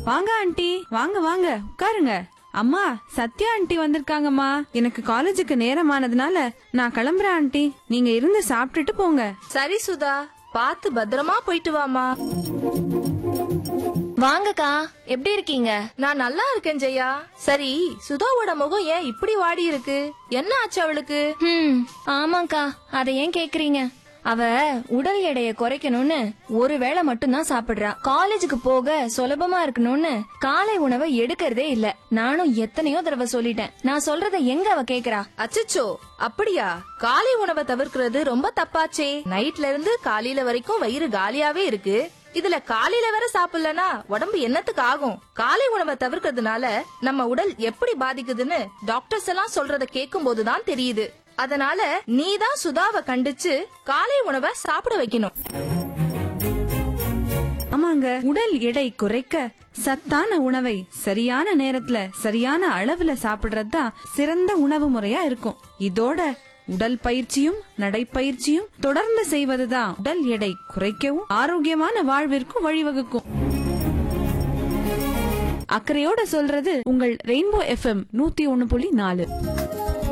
வாங்க ஆண்டி வாங்க வாங்க உட்காருங்க அம்மா சத்யா ஆண்டி வந்திருக்காங்கம்மா எனக்கு காலேஜுக்கு நேரமானதுனால நான் கிளம்புறேன் ஆண்டி நீங்க இருந்து சாப்பிட்டுட்டு போங்க சரி சுதா பார்த்து பத்திரமா போயிட்டு வாமா வாங்கக்கா எப்படி இருக்கீங்க நான் நல்லா இருக்கேன் ஜெயா சரி சுதாவோட முகம் ஏன் இப்படி வாடி இருக்கு என்ன ஆச்சு அவளுக்கு ஹம் ஆமாக்கா அதை ஏன் கேக்குறீங்க அவ உடல் எடையை குறைக்கணும்னு ஒரு வேளை மட்டும்தான் சாப்பிடுறா காலேஜுக்கு போக சுலபமா இருக்கணும்னு காலை உணவை எடுக்கிறதே இல்ல நானும் எத்தனையோ தடவை சொல்லிட்டேன் நான் சொல்றத எங்க அவ கேக்குறா அச்சச்சோ அப்படியா காலை உணவை தவிர்க்கிறது ரொம்ப தப்பாச்சே நைட்ல இருந்து காலையில வரைக்கும் வயிறு காலியாவே இருக்கு இதுல காலையில வேற சாப்பிடலனா உடம்பு என்னத்துக்கு ஆகும் காலை உணவை தவிர்க்கிறதுனால நம்ம உடல் எப்படி பாதிக்குதுன்னு டாக்டர்ஸ் எல்லாம் சொல்றத கேட்கும் போதுதான் தெரியுது அதனால நீ தான் சுதாவை கண்டிச்சு காலை உணவை சாப்பிட வைக்கணும் ஆமாங்க உடல் எடை குறைக்க சத்தான உணவை சரியான நேரத்துல சரியான அளவுல சாப்பிடுறது தான் சிறந்த உணவு முறையா இருக்கும் இதோட உடல் பயிற்சியும் நடைப்பயிற்சியும் தொடர்ந்து செய்வதுதான் உடல் எடை குறைக்கவும் ஆரோக்கியமான வாழ்விற்கும் வழிவகுக்கும் அக்கறையோட சொல்றது உங்கள் ரெயின்போ எஃப்எம் நூத்தி ஒன்னு புள்ளி நாலு